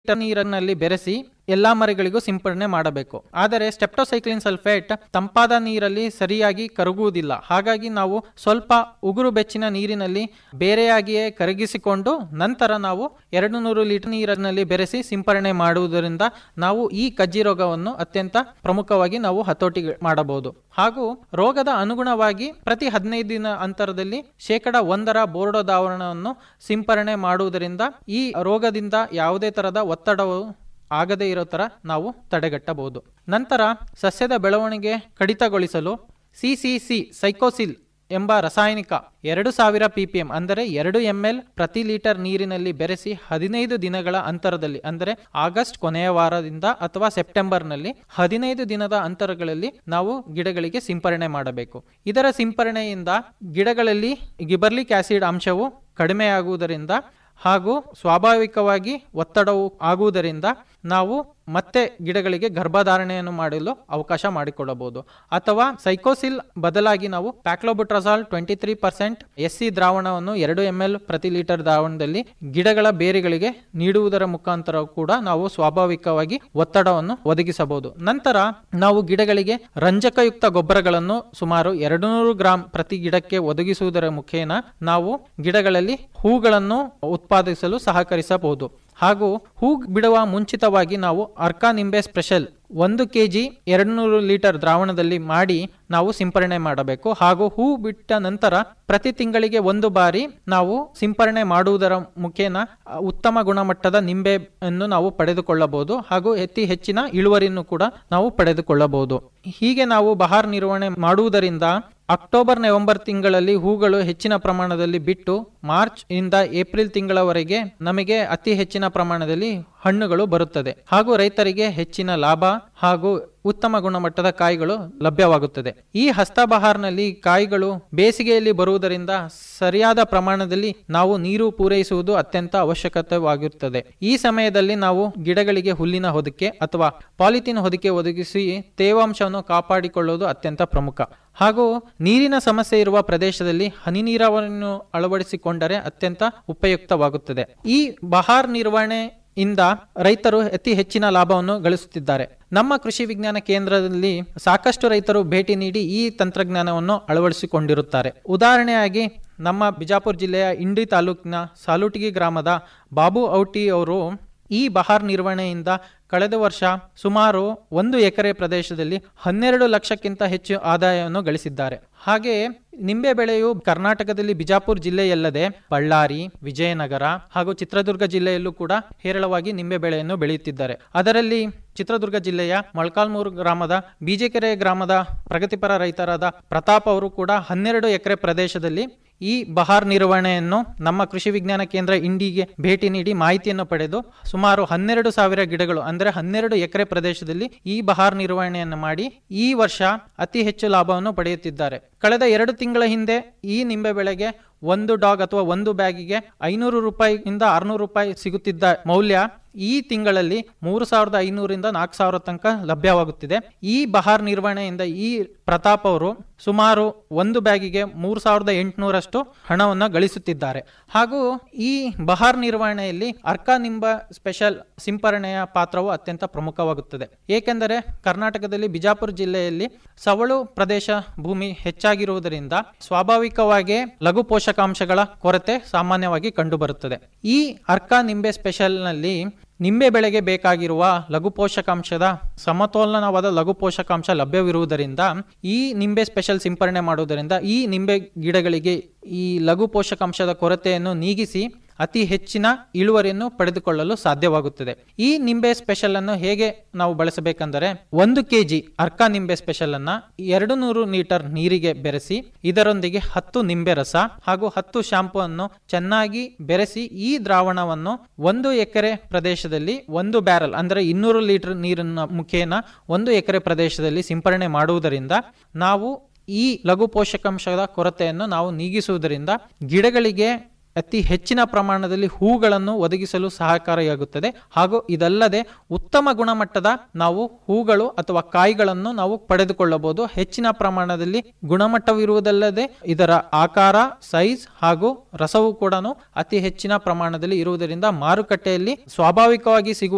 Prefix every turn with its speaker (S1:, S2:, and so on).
S1: litre ನೀರಿನಲ್ಲಿ ಬೆರೆಸಿ ಎಲ್ಲಾ ಮರಿಗಳಿಗೂ ಸಿಂಪಡಣೆ ಮಾಡಬೇಕು ಆದರೆ ಸ್ಟೆಪ್ಟೋಸೈಕ್ಲಿನ್ ಸಲ್ಫೇಟ್ ತಂಪಾದ ನೀರಲ್ಲಿ ಸರಿಯಾಗಿ ಕರಗುವುದಿಲ್ಲ ಹಾಗಾಗಿ ನಾವು ಸ್ವಲ್ಪ ಉಗುರು ಬೆಚ್ಚಿನ ನೀರಿನಲ್ಲಿ ಬೇರೆಯಾಗಿಯೇ ಕರಗಿಸಿಕೊಂಡು ನಂತರ ನಾವು ಎರಡು ನೂರು ಲೀಟರ್ ನೀರಿನಲ್ಲಿ ಬೆರೆಸಿ ಸಿಂಪರಣೆ ಮಾಡುವುದರಿಂದ ನಾವು ಈ ಕಜ್ಜಿ ರೋಗವನ್ನು ಅತ್ಯಂತ ಪ್ರಮುಖವಾಗಿ ನಾವು ಹತೋಟಿ ಮಾಡಬಹುದು ಹಾಗೂ ರೋಗದ ಅನುಗುಣವಾಗಿ ಪ್ರತಿ ಹದಿನೈದು ದಿನ ಅಂತರದಲ್ಲಿ ಶೇಕಡ ಒಂದರ ಬೋರ್ಡೋ ದಾವರಣವನ್ನು ಸಿಂಪರಣೆ ಮಾಡುವುದರಿಂದ ಈ ರೋಗದಿಂದ ಯಾವುದೇ ತರಹದ ಒತ್ತಡವು ಆಗದೇ ಇರೋ ತರ ನಾವು ತಡೆಗಟ್ಟಬಹುದು ನಂತರ ಸಸ್ಯದ ಬೆಳವಣಿಗೆ ಕಡಿತಗೊಳಿಸಲು ಸಿಸಿಸಿ ಸೈಕೋಸಿಲ್ ಎಂಬ ರಾಸಾಯನಿಕ ಎರಡು ಸಾವಿರ ಪಿಪಿಎಂ ಅಂದರೆ ಎರಡು ಎಂಎಲ್ ಪ್ರತಿ ಲೀಟರ್ ನೀರಿನಲ್ಲಿ ಬೆರೆಸಿ ಹದಿನೈದು ದಿನಗಳ ಅಂತರದಲ್ಲಿ ಅಂದರೆ ಆಗಸ್ಟ್ ಕೊನೆಯ ವಾರದಿಂದ ಅಥವಾ ಸೆಪ್ಟೆಂಬರ್ನಲ್ಲಿ ಹದಿನೈದು ದಿನದ ಅಂತರಗಳಲ್ಲಿ ನಾವು ಗಿಡಗಳಿಗೆ ಸಿಂಪರಣೆ ಮಾಡಬೇಕು ಇದರ ಸಿಂಪರಣೆಯಿಂದ ಗಿಡಗಳಲ್ಲಿ ಗಿಬರ್ಲಿಕ್ ಆಸಿಡ್ ಅಂಶವು ಕಡಿಮೆಯಾಗುವುದರಿಂದ ಹಾಗೂ ಸ್ವಾಭಾವಿಕವಾಗಿ ಒತ್ತಡವು ಆಗುವುದರಿಂದ ನಾವು ಮತ್ತೆ ಗಿಡಗಳಿಗೆ ಗರ್ಭಧಾರಣೆಯನ್ನು ಮಾಡಲು ಅವಕಾಶ ಮಾಡಿಕೊಡಬಹುದು ಅಥವಾ ಸೈಕೋಸಿಲ್ ಬದಲಾಗಿ ನಾವು paclobutrazol twenty three percent S C ದ್ರಾವಣವನ್ನು ಎರಡು ಎಂ ಎಲ್ ಪ್ರತಿ ಲೀಟರ್ ದ್ರಾವಣದಲ್ಲಿ ಗಿಡಗಳ ಬೇರುಗಳಿಗೆ ನೀಡುವುದರ ಮುಖಾಂತರ ಕೂಡ ನಾವು ಸ್ವಾಭಾವಿಕವಾಗಿ ಒತ್ತಡವನ್ನು ಒದಗಿಸಬಹುದು ನಂತರ ನಾವು ಗಿಡಗಳಿಗೆ ರಂಜಕಯುಕ್ತ ಗೊಬ್ಬರಗಳನ್ನು ಸುಮಾರು ಎರಡು ನೂರು ಗ್ರಾಂ ಪ್ರತಿ ಗಿಡಕ್ಕೆ ಒದಗಿಸುವುದರ ಮುಖೇನ ನಾವು ಗಿಡಗಳಲ್ಲಿ ಹೂಗಳನ್ನು ಉತ್ಪಾದಿಸಲು ಸಹಕರಿಸಬಹುದು ಹಾಗೂ ಹೂ ಬಿಡುವ ಮುಂಚಿತವಾಗಿ ನಾವು ಅರ್ಕಾ ನಿಂಬೆ ಸ್ಪೆಷಲ್ ಒಂದು ಕೆ ಜಿ ಎರಡು ನೂರು ಲೀಟರ್ ದ್ರಾವಣದಲ್ಲಿ ಮಾಡಿ ನಾವು ಸಿಂಪರಣೆ ಮಾಡಬೇಕು ಹಾಗೂ ಹೂ ಬಿಟ್ಟ ನಂತರ ಪ್ರತಿ ತಿಂಗಳಿಗೆ ಒಂದು ಬಾರಿ ನಾವು ಸಿಂಪರಣೆ ಮಾಡುವುದರ ಮುಖೇನ ಅ, ಉತ್ತಮ ಗುಣಮಟ್ಟದ ನಿಂಬೆಯನ್ನು ನಾವು ಪಡೆದುಕೊಳ್ಳಬಹುದು ಹಾಗೂ ಅತಿ ಹೆಚ್ಚಿನ ಇಳುವರಿಯನ್ನು ಕೂಡ ನಾವು ಪಡೆದುಕೊಳ್ಳಬಹುದು ಹೀಗೆ ನಾವು ಬಹಾರ್ ನಿರ್ವಹಣೆ ಮಾಡುವುದರಿಂದ ಅಕ್ಟೋಬರ್ ನವೆಂಬರ್ ತಿಂಗಳಲ್ಲಿ ಹೂಗಳು ಹೆಚ್ಚಿನ ಪ್ರಮಾಣದಲ್ಲಿ ಬಿಟ್ಟು ಮಾರ್ಚ್ ಇಂದ ಏಪ್ರಿಲ್ ತಿಂಗಳವರೆಗೆ ನಮಗೆ ಅತಿ ಹೆಚ್ಚಿನ ಪ್ರಮಾಣದಲ್ಲಿ ಹಣ್ಣುಗಳು ಬರುತ್ತದೆ ಹಾಗೂ ರೈತರಿಗೆ ಹೆಚ್ಚಿನ ಲಾಭ ಹಾಗೂ ಉತ್ತಮ ಗುಣಮಟ್ಟದ ಕಾಯಿಗಳು ಲಭ್ಯವಾಗುತ್ತದೆ ಈ ಹಸ್ತಬಹಾರ್ನಲ್ಲಿ ಕಾಯಿಗಳು ಬೇಸಿಗೆಯಲ್ಲಿ ಬರುವುದರಿಂದ ಸರಿಯಾದ ಪ್ರಮಾಣದಲ್ಲಿ ನಾವು ನೀರು ಪೂರೈಸುವುದು ಅತ್ಯಂತ ಅವಶ್ಯಕತೆವಾಗಿರುತ್ತದೆ ಈ ಸಮಯದಲ್ಲಿ ನಾವು ಗಿಡಗಳಿಗೆ ಹುಲ್ಲಿನ ಹೊದಿಕೆ ಅಥವಾ ಪಾಲಿಥಿನ್ ಹೊದಿಕೆ ಒದಗಿಸಿ ತೇವಾಂಶವನ್ನು ಕಾಪಾಡಿಕೊಳ್ಳುವುದು ಅತ್ಯಂತ ಪ್ರಮುಖ ಹಾಗೂ ನೀರಿನ ಸಮಸ್ಯೆ ಇರುವ ಪ್ರದೇಶದಲ್ಲಿ ಹನಿ ನೀರಾವರಿಯನ್ನು ಅಳವಡಿಸಿಕೊಂಡರೆ ಅತ್ಯಂತ ಉಪಯುಕ್ತವಾಗುತ್ತದೆ ಈ ಬಹಾರ್ ನಿರ್ವಹಣೆ ಇಂದ ರೈತರು ಅತಿ ಹೆಚ್ಚಿನ ಲಾಭವನ್ನು ಗಳಿಸುತ್ತಿದ್ದಾರೆ ನಮ್ಮ ಕೃಷಿ ವಿಜ್ಞಾನ ಕೇಂದ್ರದಲ್ಲಿ ಸಾಕಷ್ಟು ರೈತರು ಭೇಟಿ ನೀಡಿ ಈ ತಂತ್ರಜ್ಞಾನವನ್ನು ಅಳವಡಿಸಿಕೊಂಡಿರುತ್ತಾರೆ ಉದಾಹರಣೆಯಾಗಿ ನಮ್ಮ ಬಿಜಾಪುರ ಜಿಲ್ಲೆಯ ಇಂಡಿ ತಾಲೂಕಿನ ಸಾಲುಟಿಗಿ ಗ್ರಾಮದ ಬಾಬು ಔಟಿ ಅವರು ಈ ಬಹಾರ್ ನಿರ್ವಹಣೆಯಿಂದ ಕಳೆದ ವರ್ಷ ಸುಮಾರು ಒಂದು ಎಕರೆ ಪ್ರದೇಶದಲ್ಲಿ ಹನ್ನೆರಡು ಲಕ್ಷಕ್ಕಿಂತ ಹೆಚ್ಚು ಆದಾಯವನ್ನು ಗಳಿಸಿದ್ದಾರೆ ಹಾಗೆಯೇ ನಿಂಬೆ ಬೆಳೆಯು ಕರ್ನಾಟಕದಲ್ಲಿ ಬಿಜಾಪುರ ಜಿಲ್ಲೆಯಲ್ಲದೆ ಬಳ್ಳಾರಿ ವಿಜಯನಗರ ಹಾಗೂ ಚಿತ್ರದುರ್ಗ ಜಿಲ್ಲೆಯಲ್ಲೂ ಕೂಡ ಹೇರಳವಾಗಿ ನಿಂಬೆ ಬೆಳೆಯನ್ನು ಬೆಳೆಯುತ್ತಿದ್ದಾರೆ ಅದರಲ್ಲಿ ಚಿತ್ರದುರ್ಗ ಜಿಲ್ಲೆಯ ಮೊಳಕಾಲ್ಮೂರು ಗ್ರಾಮದ ಬೀಜಕೆರೆ ಗ್ರಾಮದ ಪ್ರಗತಿಪರ ರೈತರಾದ ಪ್ರತಾಪ್ ಅವರು ಕೂಡ ಹನ್ನೆರಡು ಎಕರೆ ಪ್ರದೇಶದಲ್ಲಿ ಈ ಬಹಾರ್ ನಿರ್ವಹಣೆಯನ್ನು ನಮ್ಮ ಕೃಷಿ ವಿಜ್ಞಾನ ಕೇಂದ್ರ ಇಂಡಿಗೆ ಭೇಟಿ ನೀಡಿ ಮಾಹಿತಿಯನ್ನು ಪಡೆದು ಸುಮಾರು ಹನ್ನೆರಡು ಸಾವಿರ ಗಿಡಗಳು ಅಂದರೆ ಹನ್ನೆರಡು ಎಕರೆ ಪ್ರದೇಶದಲ್ಲಿ ಈ ಬಹಾರ್ ನಿರ್ವಹಣೆಯನ್ನು ಮಾಡಿ ಈ ವರ್ಷ ಅತಿ ಹೆಚ್ಚು ಲಾಭವನ್ನು ಪಡೆಯುತ್ತಿದ್ದಾರೆ ಕಳೆದ ಎರಡು ತಿಂಗಳ ಹಿಂದೆ ಈ ನಿಂಬೆ ಬೆಳೆಗೆ ಒಂದು ಡಾಗ್ ಅಥವಾ ಒಂದು ಬ್ಯಾಗಿಗೆ ಐನೂರು ರೂಪಾಯಿಯಿಂದ ಆರ್ನೂರು ರೂಪಾಯಿ ಸಿಗುತ್ತಿದ್ದ ಮೌಲ್ಯ ಈ ತಿಂಗಳಲ್ಲಿ ಮೂರು ಸಾವಿರದ ಐನೂರಿಂದ ನಾಲ್ಕು ಸಾವಿರ ತನಕ ಲಭ್ಯವಾಗುತ್ತಿದೆ ಈ ಬಹಾರ್ ನಿರ್ವಹಣೆಯಿಂದ ಈ ಪ್ರತಾಪ್ ಅವರು ಸುಮಾರು ಒಂದು ಬ್ಯಾಗಿಗೆ ಮೂರು ಸಾವಿರದ ಎಂಟುನೂರಷ್ಟು ಹಣವನ್ನು ಗಳಿಸುತ್ತಿದ್ದಾರೆ ಹಾಗೂ ಈ ಬಹಾರ್ ನಿರ್ವಹಣೆಯಲ್ಲಿ ಅರ್ಕಾ ನಿಂಬ ಸ್ಪೆಷಲ್ ಸಿಂಪರಣೆಯ ಪಾತ್ರವು ಅತ್ಯಂತ ಪ್ರಮುಖವಾಗುತ್ತದೆ ಏಕೆಂದರೆ ಕರ್ನಾಟಕದಲ್ಲಿ ಬಿಜಾಪುರ ಜಿಲ್ಲೆಯಲ್ಲಿ ಸವಳು ಪ್ರದೇಶ ಭೂಮಿ ಹೆಚ್ಚಾಗಿರುವುದರಿಂದ ಸ್ವಾಭಾವಿಕವಾಗಿ ಲಘು ಪೋಷಕಾಂಶಗಳ ಕೊರತೆ ಸಾಮಾನ್ಯವಾಗಿ ಕಂಡುಬರುತ್ತದೆ ಈ ಅರ್ಕಾ ನಿಂಬೆ ಸ್ಪೆಷಲ್ನಲ್ಲಿ ನಿಂಬೆ ಬೆಳೆಗೆ ಬೇಕಾಗಿರುವ ಲಘು ಪೋಷಕಾಂಶದ ಸಮತೋಲನವಾದ ಲಘು ಪೋಷಕಾಂಶ ಲಭ್ಯವಿರುವುದರಿಂದ ಈ ನಿಂಬೆ ಸ್ಪೆಷಲ್ ಸಿಂಪರಣೆ ಮಾಡುವುದರಿಂದ ಈ ನಿಂಬೆ ಗಿಡಗಳಿಗೆ ಈ ಲಘು ಪೋಷಕಾಂಶದ ಕೊರತೆಯನ್ನು ನೀಗಿಸಿ ಅತಿ ಹೆಚ್ಚಿನ ಇಳುವರಿಯನ್ನು ಪಡೆದುಕೊಳ್ಳಲು ಸಾಧ್ಯವಾಗುತ್ತದೆ ಈ ನಿಂಬೆ ಸ್ಪೆಷಲ್ ಅನ್ನು ಹೇಗೆ ನಾವು ಬಳಸಬೇಕೆಂದರೆ ಒಂದು ಕೆಜಿ ಅರ್ಕಾ ನಿಂಬೆ ಸ್ಪೆಷಲ್ ಅನ್ನ ಎರಡು ನೂರು ಲೀಟರ್ ನೀರಿಗೆ ಬೆರೆಸಿ ಇದರೊಂದಿಗೆ ಹತ್ತು ನಿಂಬೆ ರಸ ಹಾಗೂ ಹತ್ತು ಶಾಂಪೂ ಅನ್ನು ಚೆನ್ನಾಗಿ ಬೆರೆಸಿ ಈ ದ್ರಾವಣವನ್ನು ಒಂದು ಎಕರೆ ಪ್ರದೇಶದಲ್ಲಿ ಒಂದು ಬ್ಯಾರಲ್ ಅಂದರೆ ಇನ್ನೂರು ಲೀಟರ್ ನೀರಿನ ಮುಖೇನ ಒಂದು ಎಕರೆ ಪ್ರದೇಶದಲ್ಲಿ ಸಿಂಪರಣೆ ಮಾಡುವುದರಿಂದ ನಾವು ಈ ಲಘು ಪೋಷಕಾಂಶದ ಕೊರತೆಯನ್ನು ನಾವು ನೀಗಿಸುವುದರಿಂದ ಗಿಡಗಳಿಗೆ ಅತಿ ಹೆಚ್ಚಿನ ಪ್ರಮಾಣದಲ್ಲಿ ಹೂಗಳನ್ನು ಒದಗಿಸಲು ಸಹಕಾರಿಯಾಗುತ್ತದೆ ಹಾಗೂ ಇದಲ್ಲದೆ ಉತ್ತಮ ಗುಣಮಟ್ಟದ ನಾವು ಹೂಗಳು ಅಥವಾ ಕಾಯಿಗಳನ್ನು ನಾವು ಪಡೆದುಕೊಳ್ಳಬಹುದು ಹೆಚ್ಚಿನ ಪ್ರಮಾಣದಲ್ಲಿ ಗುಣಮಟ್ಟವಿರುವುದಲ್ಲದೆ ಇದರ ಆಕಾರ ಸೈಜ್ ಹಾಗೂ ರಸವು ಕೂಡ ಅತಿ ಹೆಚ್ಚಿನ ಪ್ರಮಾಣದಲ್ಲಿ ಇರುವುದರಿಂದ ಮಾರುಕಟ್ಟೆಯಲ್ಲಿ ಸ್ವಾಭಾವಿಕವಾಗಿ ಸಿಗುವ